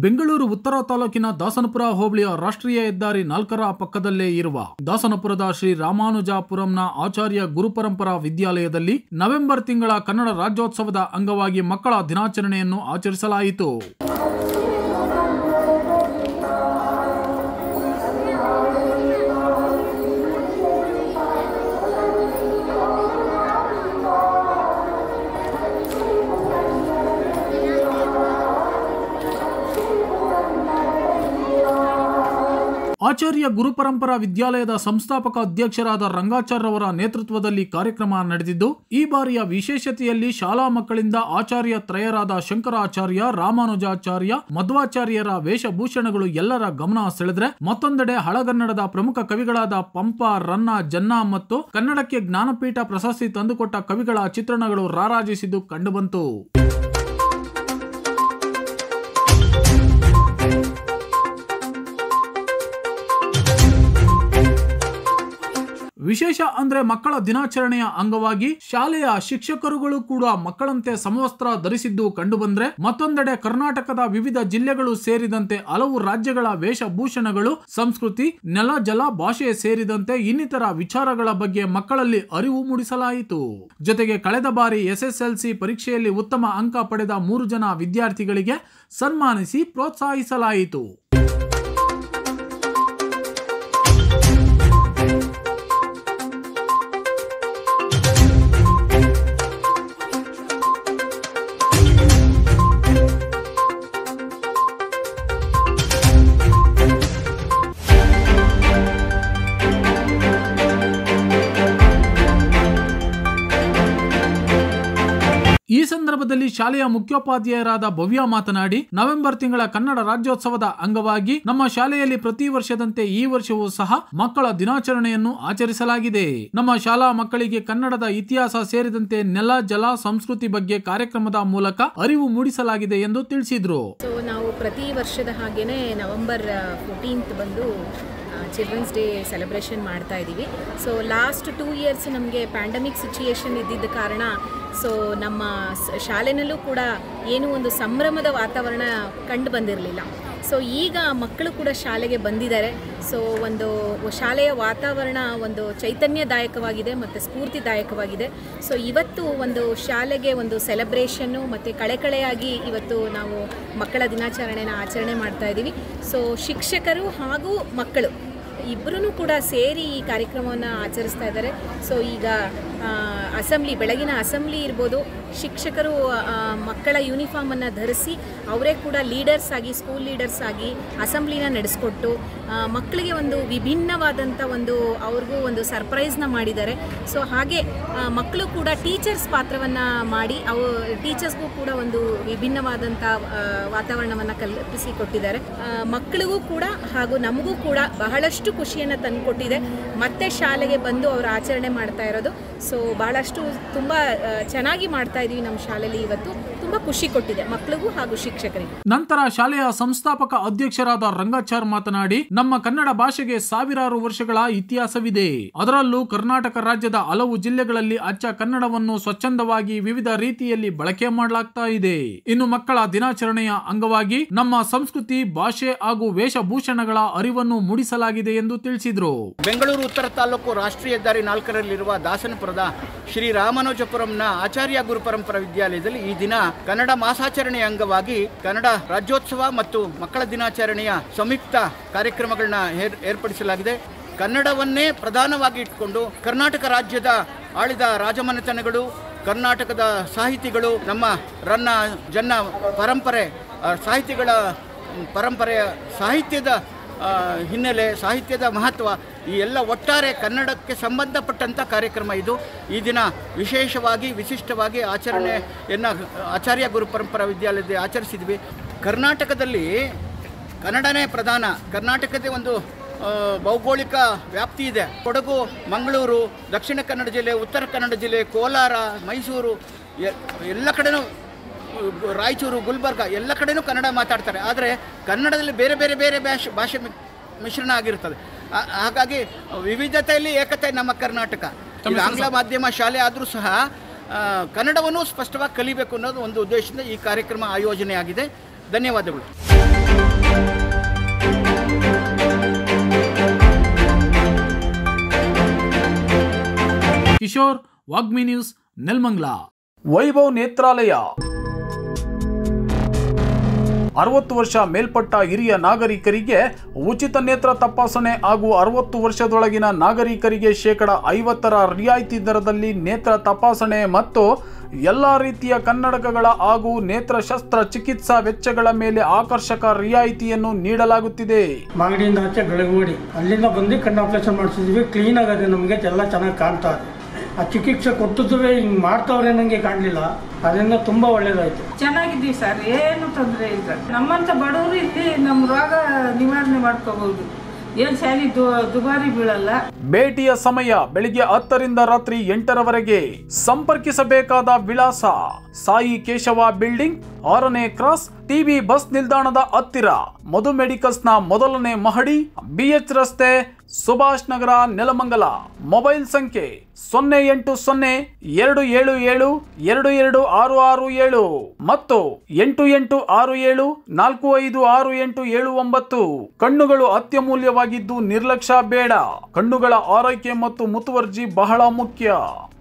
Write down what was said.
ಬೆಂಗಳೂರು ಉತ್ತರ ತಾಲೂಕಿನ ದಾಸನಪುರ ಹೋಬಳಿಯ ರಾಷ್ಟ್ರೀಯ ಹೆದ್ದಾರಿ ನಾಲ್ಕರ ಪಕ್ಕದಲ್ಲೇ ಇರುವ ದಾಸನಪುರದ ಶ್ರೀ ರಾಮಾನುಜಾಪುರಂನ ಆಚಾರ್ಯ ಗುರುಪರಂಪರಾ ವಿದ್ಯಾಲಯದಲ್ಲಿ ನವೆಂಬರ್ ತಿಂಗಳ ಕನ್ನಡ ರಾಜ್ಯೋತ್ಸವದ ಅಂಗವಾಗಿ ಮಕ್ಕಳ ದಿನಾಚರಣೆಯನ್ನು ಆಚರಿಸಲಾಯಿತು ಆಚಾರ್ಯ ಗುರುಪರಂಪರಾ ವಿದ್ಯಾಲಯದ ಸಂಸ್ಥಾಪಕ ಅಧ್ಯಕ್ಷರಾದ ರಂಗಾಚಾರ್ಯವರ ನೇತೃತ್ವದಲ್ಲಿ ಕಾರ್ಯಕ್ರಮ ನಡೆದಿದ್ದು ಈ ಬಾರಿಯ ವಿಶೇಷತೆಯಲ್ಲಿ ಶಾಲಾ ಮಕ್ಕಳಿಂದ ಆಚಾರ್ಯ ತ್ರಯರಾದ ಶಂಕರಾಚಾರ್ಯ ರಾಮಾನುಜಾಚಾರ್ಯ ಮಧ್ವಾಚಾರ್ಯರ ವೇಷಭೂಷಣಗಳು ಎಲ್ಲರ ಗಮನ ಸೆಳೆದ್ರೆ ಮತ್ತೊಂದೆಡೆ ಹಳಗನ್ನಡದ ಪ್ರಮುಖ ಕವಿಗಳಾದ ಪಂಪ ರನ್ನ ಜನ್ನ ಮತ್ತು ಕನ್ನಡಕ್ಕೆ ಜ್ಞಾನಪೀಠ ಪ್ರಶಸ್ತಿ ತಂದುಕೊಟ್ಟ ಕವಿಗಳ ಚಿತ್ರಣಗಳು ರಾರಾಜಿಸಿದ್ದು ಕಂಡುಬಂತು ವಿಶೇಷ ಅಂದ್ರೆ ಮಕ್ಕಳ ದಿನಾಚರಣೆಯ ಅಂಗವಾಗಿ ಶಾಲೆಯ ಶಿಕ್ಷಕರುಗಳು ಕೂಡ ಮಕ್ಕಳಂತೆ ಸಮವಸ್ತ್ರ ಧರಿಸಿದ್ದು ಕಂಡುಬಂದ್ರೆ ಮತ್ತೊಂದೆಡೆ ಕರ್ನಾಟಕದ ವಿವಿಧ ಜಿಲ್ಲೆಗಳು ಸೇರಿದಂತೆ ಹಲವು ರಾಜ್ಯಗಳ ವೇಷಭೂಷಣಗಳು ಸಂಸ್ಕೃತಿ ನೆಲ ಜಲ ಭಾಷೆ ಸೇರಿದಂತೆ ಇನ್ನಿತರ ವಿಚಾರಗಳ ಬಗ್ಗೆ ಮಕ್ಕಳಲ್ಲಿ ಅರಿವು ಮೂಡಿಸಲಾಯಿತು ಜೊತೆಗೆ ಕಳೆದ ಬಾರಿ ಎಸ್ಎಸ್ಎಲ್ಸಿ ಪರೀಕ್ಷೆಯಲ್ಲಿ ಉತ್ತಮ ಅಂಕ ಪಡೆದ ಮೂರು ಜನ ವಿದ್ಯಾರ್ಥಿಗಳಿಗೆ ಸನ್ಮಾನಿಸಿ ಪ್ರೋತ್ಸಾಹಿಸಲಾಯಿತು ಈ ಸಂದರ್ಭದಲ್ಲಿ ಶಾಲೆಯ ಮುಖ್ಯೋಪಾಧ್ಯಾಯರಾದ ಭವ್ಯ ಮಾತನಾಡಿ ನವೆಂಬರ್ ತಿಂಗಳ ಕನ್ನಡ ರಾಜ್ಯೋತ್ಸವದ ಅಂಗವಾಗಿ ನಮ್ಮ ಶಾಲೆಯಲ್ಲಿ ಪ್ರತಿ ವರ್ಷದಂತೆ ಈ ವರ್ಷವೂ ಸಹ ಮಕ್ಕಳ ದಿನಾಚರಣೆಯನ್ನು ಆಚರಿಸಲಾಗಿದೆ ನಮ್ಮ ಶಾಲಾ ಮಕ್ಕಳಿಗೆ ಕನ್ನಡದ ಇತಿಹಾಸ ಸೇರಿದಂತೆ ನೆಲ ಜಲ ಸಂಸ್ಕೃತಿ ಬಗ್ಗೆ ಕಾರ್ಯಕ್ರಮದ ಮೂಲಕ ಅರಿವು ಮೂಡಿಸಲಾಗಿದೆ ಎಂದು ತಿಳಿಸಿದ್ರು ಸೊ ನಾವು ಪ್ರತಿ ವರ್ಷದ ಹಾಗೇನೆ ನವಂಬರ್ ಫೋರ್ಟೀನ್ತ್ ಬಂದು ಚಿಲ್ಡ್ರನ್ಸ್ ಡೇ ಸೆಲೆಬ್ರೇಷನ್ ಮಾಡ್ತಾ ಇದ್ದೀವಿ ಸೊ ಲಾಸ್ಟ್ ಟೂ ಇಯರ್ಸ್ ನಮಗೆ ಪ್ಯಾಂಡಮಿಕ್ ಸಿಚುಯೇಷನ್ ಇದ್ದಿದ್ದ ಕಾರಣ ಸೊ ನಮ್ಮ ಸ- ಶಾಲೆನಲ್ಲೂ ಕೂಡ ಏನೂ ಒಂದು ಸಂಭ್ರಮದ ವಾತಾವರಣ ಕಂಡು ಬಂದಿರಲಿಲ್ಲ ಸೊ ಈಗ ಮಕ್ಕಳು ಕೂಡ ಶಾಲೆಗೆ ಬಂದಿದ್ದಾರೆ ಸೊ ಒಂದು ಶಾಲೆಯ ವಾತಾವರಣ ಒಂದು ಚೈತನ್ಯದಾಯಕವಾಗಿದೆ ಮತ್ತು ಸ್ಫೂರ್ತಿದಾಯಕವಾಗಿದೆ ಸೊ ಇವತ್ತು ಒಂದು ಶಾಲೆಗೆ ಒಂದು ಸೆಲೆಬ್ರೇಷನ್ನು ಮತ್ತು ಕಳೆಕಳೆಯಾಗಿ ಇವತ್ತು ನಾವು ಮಕ್ಕಳ ದಿನಾಚರಣೆನ ಆಚರಣೆ ಮಾಡ್ತಾ ಇದ್ದೀವಿ ಸೊ ಶಿಕ್ಷಕರು ಹಾಗೂ ಮಕ್ಕಳು ಇಬ್ಬರೂ ಕೂಡ ಸೇರಿ ಈ ಕಾರ್ಯಕ್ರಮವನ್ನು ಆಚರಿಸ್ತಾ ಇದ್ದಾರೆ ಸೊ ಈಗ ಅಸೆಂಬ್ಲಿ ಬೆಳಗಿನ ಅಸೆಂಬ್ಲಿ ಇರ್ಬೋದು ಶಿಕ್ಷಕರು ಆ, ಮಕ್ಕಳ ಯೂನಿಫಾರ್ಮನ್ನು ಧರಿಸಿ ಅವರೇ ಕೂಡ ಲೀಡರ್ಸ್ ಆಗಿ ಸ್ಕೂಲ್ ಲೀಡರ್ಸ್ ಆಗಿ ಅಸೆಂಬ್ಲಿನ ನಡೆಸ್ಕೊಟ್ಟು ಆ, ಮಕ್ಕಳಿಗೆ ಒಂದು ವಿಭಿನ್ನವಾದಂಥ ಒಂದು ಅವ್ರಿಗೂ ಒಂದು ಸರ್ಪ್ರೈಸ್ನ ಮಾಡಿದ್ದಾರೆ ಸೊ ಹಾಗೆ ಆ, ಮಕ್ಕಳು ಕೂಡ ಟೀಚರ್ಸ್ ಪಾತ್ರವನ್ನು ಮಾಡಿ ಅವು ಟೀಚರ್ಸ್ಗೂ ಕೂಡ ಒಂದು ವಿಭಿನ್ನವಾದಂಥ ವಾತಾವರಣವನ್ನು ಕಲ್ಪಿಸಿ ಕೊಟ್ಟಿದ್ದಾರೆ ಆ, ಮಕ್ಕಳಿಗೂ ಕೂಡ ಹಾಗೂ ನಮಗೂ ಕೂಡ ಬಹಳಷ್ಟು ಖುಷಿಯನ್ನು ತಂದುಕೊಟ್ಟಿದೆ ಮತ್ತೆ ಶಾಲೆಗೆ ಬಂದು ಅವರು ಆಚರಣೆ ಮಾಡ್ತಾ ಇರೋದು ಸೊ ಬಹಳಷ್ಟು ತುಂಬ ಆ, ಚೆನ್ನಾಗಿ ಮಾಡ್ತಾ ಇದೀವಿ ನಮ್ಮ ಶಾಲೆಯಲ್ಲಿ ಇವತ್ತು ತುಂಬ ಖುಷಿ ಕೊಟ್ಟಿದೆ ಮಕ್ಕಳಿಗೂ ಹಾಗೂ ಶಿಕ್ಷಕರಿಗೂ ನಂತರ ಶಾಲೆಯ ಸಂಸ್ಥಾಪಕ ಅಧ್ಯಕ್ಷರಾದ ರಂಗಾಚಾರ್ ಮಾತನಾಡಿ ನಮ್ಮ ಕನ್ನಡ ಭಾಷೆಗೆ ಸಾವಿರಾರು ವರ್ಷಗಳ ಇತಿಹಾಸವಿದೆ ಅದರಲ್ಲೂ ಕರ್ನಾಟಕ ರಾಜ್ಯದ ಹಲವು ಜಿಲ್ಲೆಗಳಲ್ಲಿ ಅಚ್ಚ ಕನ್ನಡವನ್ನು ಸ್ವಚ್ಛಂದವಾಗಿ ವಿವಿಧ ರೀತಿಯಲ್ಲಿ ಬಳಕೆ ಮಾಡಲಾಗ್ತಾ ಇದೆ ಇನ್ನು ಮಕ್ಕಳ ದಿನಾಚರಣೆಯ ಅಂಗವಾಗಿ ನಮ್ಮ ಸಂಸ್ಕೃತಿ ಭಾಷೆ ಹಾಗೂ ವೇಷಭೂಷಣಗಳ ಅರಿವನ್ನು ಮೂಡಿಸಲಾಗಿದೆ ಎಂದು ತಿಳಿಸಿದ್ರು ಬೆಂಗಳೂರು ಉತ್ತರ ತಾಲೂಕು ರಾಷ್ಟ್ರೀಯ ಹೆದ್ದಾರಿ ನಾಲ್ಕರಲ್ಲಿರುವ ದಾಸನಪುರದ ಶ್ರೀ ರಾಮಾನುಜಪುರಂನ ಆಚಾರ್ಯ ಗುರುಪರಂಪರಾ ವಿದ್ಯಾಲಯದಲ್ಲಿ ಈ ದಿನ ಕನ್ನಡ ಮಾಸಾಚರಣೆಯ ಅಂಗವಾಗಿ ಕನ್ನಡ ರಾಜ್ಯೋತ್ಸವ ಮತ್ತು ಮಕ್ಕಳ ದಿನಾಚರಣೆಯ ಸಂಯುಕ್ತ ಕಾರ್ಯಕ್ರಮಗಳನ್ನ ಏರ್- ಏರ್ಪಡಿಸಲಾಗಿದೆ ಕನ್ನಡವನ್ನೇ ಪ್ರಧಾನವಾಗಿ ಇಟ್ಕೊಂಡು ಕರ್ನಾಟಕ ರಾಜ್ಯದ ಆಳಿದ ರಾಜಮನೆತನಗಳು ಕರ್ನಾಟಕದ ಸಾಹಿತಿಗಳು ನಮ್ಮ ರನ್ನ ಜನ್ನ ಪರಂಪರೆ ಆ, ಸಾಹಿತಿಗಳ ಪರಂಪರೆಯ ಸಾಹಿತ್ಯದ ಆ, ಹಿನ್ನೆಲೆ ಸಾಹಿತ್ಯದ ಮಹತ್ವ ಈ ಎಲ್ಲ ಒಟ್ಟಾರೆ ಕನ್ನಡಕ್ಕೆ ಸಂಬಂಧಪಟ್ಟಂಥ ಕಾರ್ಯಕ್ರಮ ಇದು ಈ ದಿನ ವಿಶೇಷವಾಗಿ ವಿಶಿಷ್ಟವಾಗಿ ಆಚರಣೆಯನ್ನು ಆಚಾರ್ಯ ಗುರು ಪರಂಪರಾ ವಿದ್ಯಾಲಯದಲ್ಲಿ ಆಚರಿಸಿದ್ವಿ ಕರ್ನಾಟಕದಲ್ಲಿ ಕನ್ನಡನೇ ಪ್ರಧಾನ ಕರ್ನಾಟಕದೇ ಒಂದು ಆ, ಭೌಗೋಳಿಕ ವ್ಯಾಪ್ತಿ ಇದೆ ಕೊಡಗು ಮಂಗಳೂರು ದಕ್ಷಿಣ ಕನ್ನಡ ಜಿಲ್ಲೆ ಉತ್ತರ ಕನ್ನಡ ಜಿಲ್ಲೆ ಕೋಲಾರ ಮೈಸೂರು ಎ- ಎಲ್ಲ ಕಡೆನೂ ರಾಯಚೂರು ಗುಲ್ಬರ್ಗ ಎಲ್ಲ ಕಡೆನೂ ಕನ್ನಡ ಮಾತಾಡ್ತಾರೆ ಆದರೆ ಕನ್ನಡದಲ್ಲಿ ಬೇರೆ ಬೇರೆ ಬೇರೆ ಭಾಷೆ ಭಾಷೆ ಮಿ- ಮಿಶ್ರಣ ಆಗಿರ್ತದೆ ಆ- ಹಾಗಾಗಿ ವಿವಿಧತೆಯಲ್ಲಿ ಏಕತೆ ನಮ್ಮ ಕರ್ನಾಟಕ ಇದು ಆಂಗ್ಲ ಮಾಧ್ಯಮ ಶಾಲೆ ಆದರೂ ಸಹ ಆ, ಕನ್ನಡವನ್ನು ಸ್ಪಷ್ಟವಾಗಿ ಕಲಿಬೇಕು ಅನ್ನೋದು ಒಂದು ಉದ್ದೇಶದಿಂದ ಈ ಕಾರ್ಯಕ್ರಮ ಆಯೋಜನೆ ಆಗಿದೆ ಧನ್ಯವಾದಗಳು ಕಿಶೋರ್ ವಾಗ್ಮಿ ನ್ಯೂಸ್ ನೆಲ್ಮಂಗ್ಲ ವೈಭವ್ ನೇತ್ರಾಲಯ ಅರವತ್ತು ವರ್ಷ ಮೇಲ್ಪಟ್ಟ ಹಿರಿಯ ನಾಗರಿಕರಿಗೆ ಉಚಿತ ನೇತ್ರ ತಪಾಸಣೆ ಹಾಗೂ ಅರವತ್ತು ವರ್ಷದೊಳಗಿನ ನಾಗರಿಕರಿಗೆ ಶೇಕಡ ಐವತ್ತರ ರಿಯಾಯಿತಿ ದರದಲ್ಲಿ ನೇತ್ರ ತಪಾಸಣೆ ಮತ್ತು ಎಲ್ಲ ರೀತಿಯ ಕನ್ನಡಕಗಳ ಹಾಗೂ ನೇತ್ರ ಶಸ್ತ್ರ ಚಿಕಿತ್ಸಾ ವೆಚ್ಚಗಳ ಮೇಲೆ ಆಕರ್ಷಕ ರಿಯಾಯಿತಿಯನ್ನು ನೀಡಲಾಗುತ್ತಿದೆ ಮಾಗಡಿಯಿಂದ ಆಚೆ ಬೆಳಗೋಡಿ ಅಲ್ಲಿಂದ ಬಂದು ಕಣ್ಣು ಆಪರೇಷನ್ ಮಾಡಿಸಿದ್ವಿ ಕ್ಲೀನ್ ಆಗದೆ ನಮಗೆ ಎಲ್ಲ ಚೆನ್ನಾಗಿ ಕಾಣ್ತಾ ಇದೆ ಆ ಚಿಕಿತ್ಸೆ ಕೊಟ್ಟಿದ್ದುವೆ ಹಿಂಗೆ ಮಾಡ್ತಾವ್ರೆ ನನಗೆ ಕಾಣಲಿಲ್ಲ ಅದರಿಂದ ತುಂಬ ಒಳ್ಳೇದಾಯ್ತು ಚೆನ್ನಾಗಿದ್ದೀವಿ ಸರ್ ಏನು ತೊಂದರೆ ಇಲ್ಲ ನಮ್ಮಂತ ಬಡವರು ಇಲ್ಲಿ ನಮ್ಮ ರೋಗ ನಿವಾರಣೆ ಮಾಡ್ಕೋಬಹುದು ಏನು ಸ್ಯಾಲಿ ದು ದುಬಾರಿ ಬೀಳಲ್ಲ ಭೇಟಿಯ ಸಮಯ ಬೆಳಿಗ್ಗೆ ಹತ್ತರಿಂದ ರಾತ್ರಿ ಎಂಟರವರೆಗೆ ಸಂಪರ್ಕಿಸಬೇಕಾದ ವಿಳಾಸ ಸಾಯಿ ಕೇಶವ ಬಿಲ್ಡಿಂಗ್ ಆರನೇ ಕ್ರಾಸ್ ಟಿವಿ ಬಸ್ ನಿಲ್ದಾಣದ ಹತ್ತಿರ ಮಧು ಮೆಡಿಕಲ್ಸ್ನ ಮೊದಲನೇ ಮಹಡಿ ಬಿಎಚ್ ರಸ್ತೆ ಸುಭಾಷ್ ನಗರ ನೆಲಮಂಗಲ ಮೊಬೈಲ್ ಸಂಖ್ಯೆ ಸೊನ್ನೆ ಎಂಟು ಸೊನ್ನೆ ಎರಡು ಏಳು ಏಳು ಎರಡು ಎರಡು ಆರು ಆರು ಏಳು ಮತ್ತು ಎಂಟು ಎಂಟು ಆರು ಏಳು ನಾಲ್ಕು ಐದು ಆರು ಎಂಟು ಏಳು ಒಂಬತ್ತು ಕಣ್ಣುಗಳು ಅತ್ಯಮೂಲ್ಯವಾಗಿದ್ದು ನಿರ್ಲಕ್ಷ್ಯ ಬೇಡ ಕಣ್ಣುಗಳ ಆರೈಕೆ ಮತ್ತು ಮುತುವರ್ಜಿ ಬಹಳ ಮುಖ್ಯ